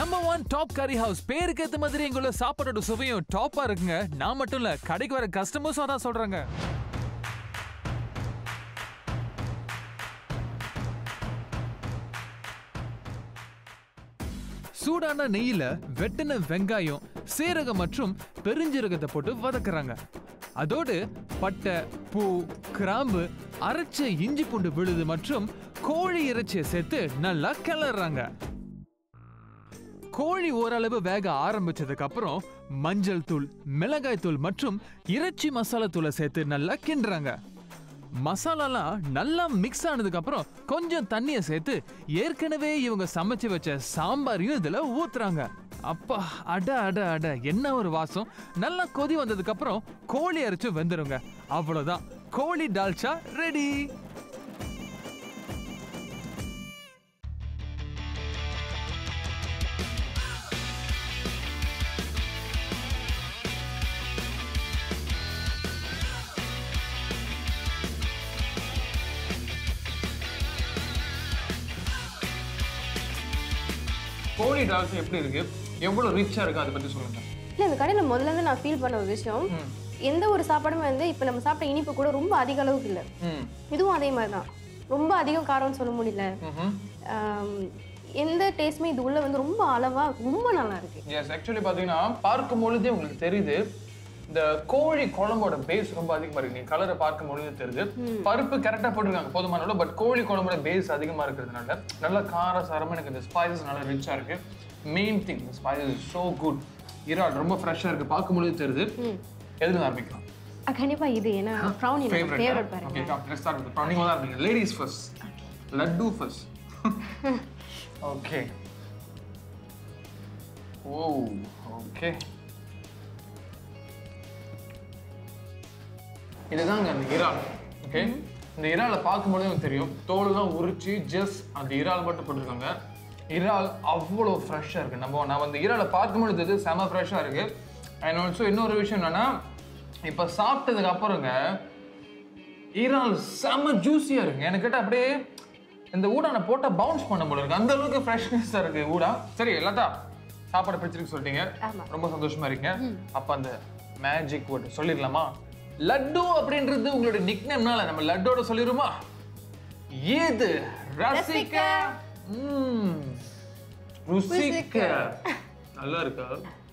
Number one top curry house பேருக்கு ஏத்த மாதிரி எங்குள்ள சாப்பாடோட சுவையும் டாப்பா இருக்குங்க நான் மட்டும் இல்ல கடைக்கு வர கஸ்டமர்ஸும் அதான் சொல்றாங்க சூடான நெய்யில வெட்டின வெங்காயம் சீரகம் மற்றும் பெருஞ்சீரகத்தை போட்டு வதக்குறாங்க அதோடு பட்டை பூ கிராம்பு அரைச்ச இஞ்சி பூண்டு விழுது மற்றும் கோழி இறைச்சியை சேர்த்து நல்லா கிளறாங்க கோழி ஓரளவு வேக ஆரம்பிச்சதுக்கு அப்புறம் மஞ்சள் தூள் மிளகாய் தூள் மற்றும் இறைச்சி மசாலா தூளை சேர்த்து நல்லா கிண்டுறாங்க மசாலாலாம் நல்லா மிக்ஸ் ஆனதுக்கு அப்புறம் கொஞ்சம் தண்ணியை சேர்த்து ஏற்கனவே இவங்க சமைச்சு வச்ச சாம்பாரையும் இதுல ஊத்துறாங்க அப்பா அட அட அட என்ன ஒரு வாசம் நல்லா கொதி வந்ததுக்கு அப்புறம் கோழி அரைச்சு வெந்துருங்க அவ்வளவுதான் கோழி டால்ச்சா ரெடி கோழி டால்ஸ் எப்படி இருக்கு எவ்வளவு ரிச்சா இருக்கு அதை பத்தி சொல்லுங்க இல்லை இந்த கடையில் முதல்ல இருந்து நான் ஃபீல் பண்ண ஒரு விஷயம் எந்த ஒரு சாப்பாடுமே வந்து இப்போ நம்ம சாப்பிட்ட இனிப்பு கூட ரொம்ப அதிக அளவுக்கு இல்லை ம் இதுவும் அதே மாதிரி தான் ரொம்ப அதிகம் காரம்னு சொல்ல முடியல ம்ஹும். ஆம், எந்த டேஸ்ட்டுமே இது உள்ள வந்து ரொம்ப அளவா ரொம்ப நல்லா இருக்கு எஸ் ஆக்சுவலி பார்த்தீங்கன்னா பார்க்கும் பொழுதே உங்களுக்கு தெரியுது இந்த கோழி குழம்போட பேஸ் ரொம்ப அதிகமா இருக்கு நீங்க கலரை பார்க்கும் பொழுது தெரியுது பருப்பு கரெக்டா போட்டிருக்காங்க போதுமான அளவு பட் கோழி குழம்போட பேஸ் அதிகமா இருக்கிறதுனால நல்ல கார சாரமா எனக்கு இந்த ஸ்பைசஸ் நல்லா ரிச்சா இருக்கு மெயின் திங் இந்த ஸ்பைசஸ் ஸோ குட் இறால் ரொம்ப ஃப்ரெஷ்ஷா இருக்கு பார்க்கும் பொழுது தெரியுது எதுல ஆரம்பிக்கலாம் அ, கண்டிப்பா இது ஏன்னா ப்ரௌனி ஃபேவரட் ஃபேவரட் பாருங்க okay come let's start with நீங்க தான் இருக்கீங்க ladies first laddu first okay oh okay இதுதாங்க அந்த இறால் ஓகே இந்த இறாலை பார்க்கும்போது எனக்கு தெரியும் தோலெல்லாம் உரிச்சு ஜஸ்ட் அந்த இறால் மட்டும் போட்டிருக்காங்க இறால் அவ்வளோ ஃப்ரெஷ்ஷாக இருக்கு நம்ம நான் வந்து இறாலை பார்க்கும்பொழுது இது செம ஃப்ரெஷ்ஷாக இருக்கு அண்ட் ஆல்சோ இன்னொரு விஷயம் என்னன்னா இப்போ சாப்பிட்டதுக்கு அப்புறங்க இறால் செம ஜூஸியா இருக்கு எனக்கு கேட்டா அப்படியே இந்த ஊடான போட்டா பவுன்ஸ் பண்ண போல இருக்கு அந்த அளவுக்கு ஃப்ரெஷ்னஸா இருக்கு ஊடா சரி எல்லாத்தா சாப்பாடு பிடிச்சிருக்கு சொல்லிட்டீங்க ஆமா. ரொம்ப சந்தோஷமா இருக்கீங்க அப்ப அந்த மேஜிக் வேர்ட் சொல்லிடலாமா லட்டு அப்படின்றது உங்களோட நிக்னேம்னால நம்ம லட்டோட சொல்லிருமா ஏது ரசிக்க ம், ருசிக்க நல்லா இருக்கா